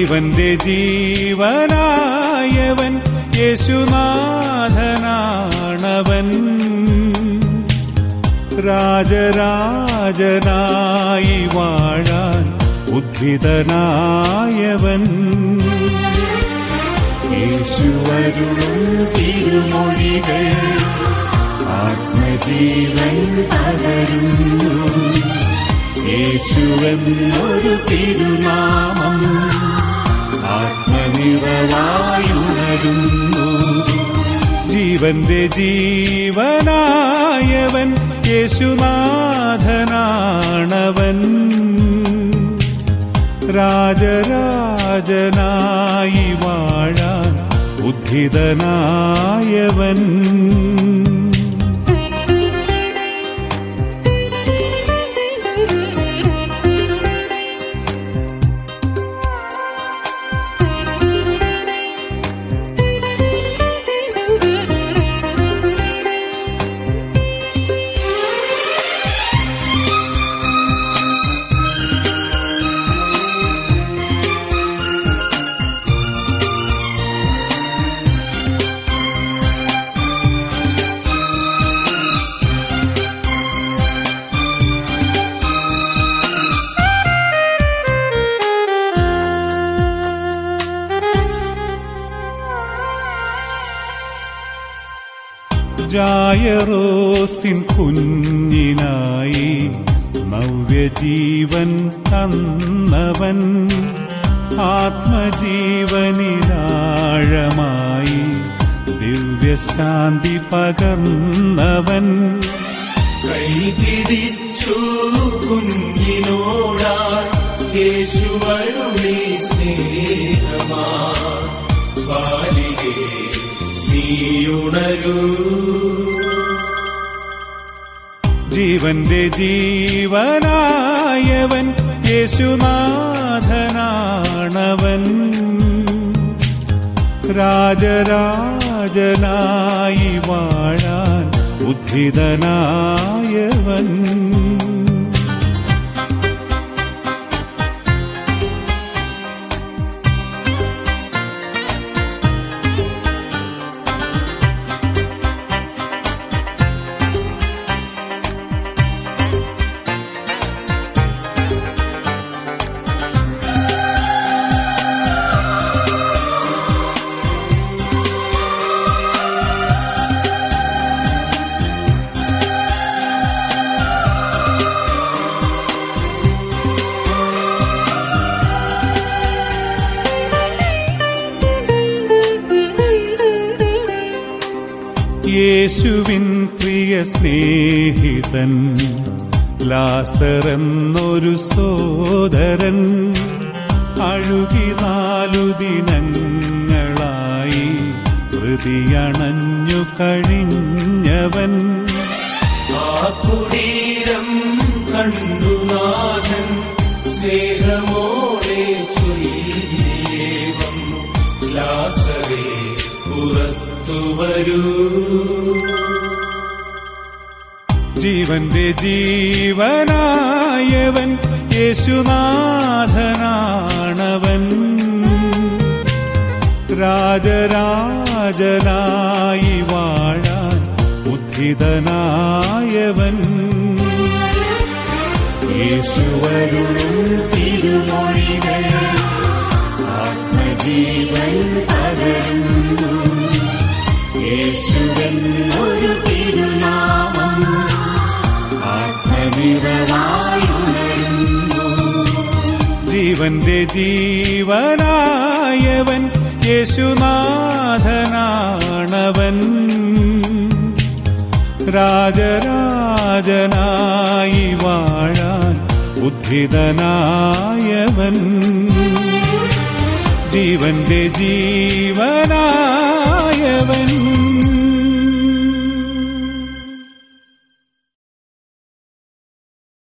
ജീവന്റെ ജീവനായവൻ യേശുനാഥനാണവൻ രാജരാജനായി വാഴാൻ ഉദ്ധിതനായവൻ യേശുവരുളും തിരുമൊഴികൾ ആത്മജീവൻ പകരുന്നു യേശുവെന്നൊരു തിരുനാമം ആത്മനിറവായുണരുന്നു ജീവന്റെ ജീവനായവൻ യേശുനാഥനാണവൻ രാജരാജനായി വാഴാൻ ഉദ്ധിതനായവൻ ജായറോസിൻ കുഞ്ഞിനായി നവ്യജീവൻ തന്നവൻ ആത്മജീവനിലാഴമായി ദിവ്യശാന്തി പകർന്നവൻ കൈപിടിച്ചു കുഞ്ഞിനോടാൻ യേശുവരുളി സ്നേഹമാ ബാലികേ നീയുണരൂ ജീവന്റെ ജീവനായവൻ യേശുനാഥനാണവൻ രാജരാജനായി വാഴാൻ ഉദ്ധിതനായവൻ യേശുവിൻ പ്രിയ സ്നേഹിതൻ ലാസറെന്നൊരു സോദരൻ അഴുകി നാലു ദിനങ്ങളായി ഹൃതിയണഞ്ഞു കഴിഞ്ഞവൻ ആ കുടീരം കണ്ടു നാഥൻ സ്നേഹമോടെ ചൊല്ലിയേവം ലാസറേ പുറത്തു വരൂ ജീവന്റെ ജീവനായവൻ യേശുനാഥനാണവൻ രാജരാജനായി വാഴാൻ ഉദ്ധിതനായവൻ യേശുവരുളും തിരുമൊഴികൾ ആത്മജീവൻ പകരുന്നു യേശുവൻ ഒരു തിരുനാമം ആത്മനിറവായുണരുന്നു ജീവന്റെ ജീവനായവൻ യേശുനാഥനാണവൻ രാജരാജനായി വാഴാൻ ഉദ്ധിതനായവൻ ജീവന്റെ ജീവനായവൻ